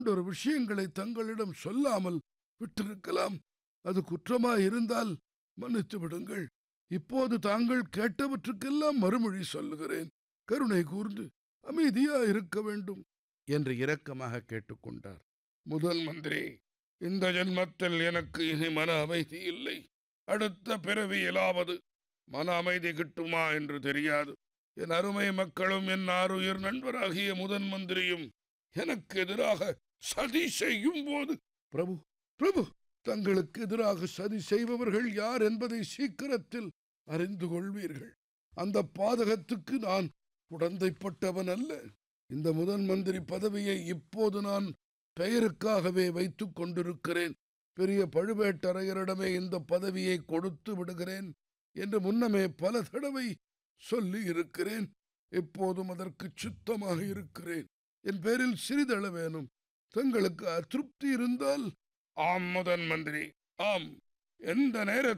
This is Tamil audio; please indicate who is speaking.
Speaker 1: ஒரு விஷயங்களை தங்களிடம் சொல்லாமல் விட்டிருக்கலாம் அது குற்றமாயிருந்தால் மன்னித்து விடுங்கள் இப்போது தாங்கள் கேட்டவற்றுக்கெல்லாம் மறுமொழி சொல்லுகிறேன் கருணை கூர்ந்து அமைதியா இருக்க வேண்டும் என்று இரக்கமாக கேட்டுக்கொண்டார் முதல் மந்திரி இந்த ஜென்மத்தில் எனக்கு இனி மன அமைதி இல்லை அடுத்த பிறவியிலாவது மன அமைதி கிட்டுமா என்று தெரியாது என் அருமை மக்களும் என் ஆறுயிர் நண்பராகிய முதன் மந்திரியும் எனக்கு எதிராக சதி செய்யும் போது பிரபு பிரபு தங்களுக்கு எதிராக சதி செய்பவர்கள் யார் என்பதை சீக்கிரத்தில் அறிந்து கொள்வீர்கள் அந்த பாதகத்துக்கு நான் உடந்தைப்பட்டவன் அல்ல இந்த முதன் மந்திரி பதவியை இப்போது நான் பெயருக்காகவே வைத்துக் கொண்டிருக்கிறேன் பெரிய பழுவேட்டரையரிடமே இந்த பதவியை கொடுத்து விடுகிறேன் என்று முன்னமே பல தடவை சொல்லி இருக்கிறேன் எப்போதும் அதற்கு சுத்தமாக இருக்கிறேன் என் பேரில் சிறிதளவேனும் தங்களுக்கு அதிருப்தி இருந்தால் ஆம் முதன் மந்திரி ஆம் எந்த நேரத்தில்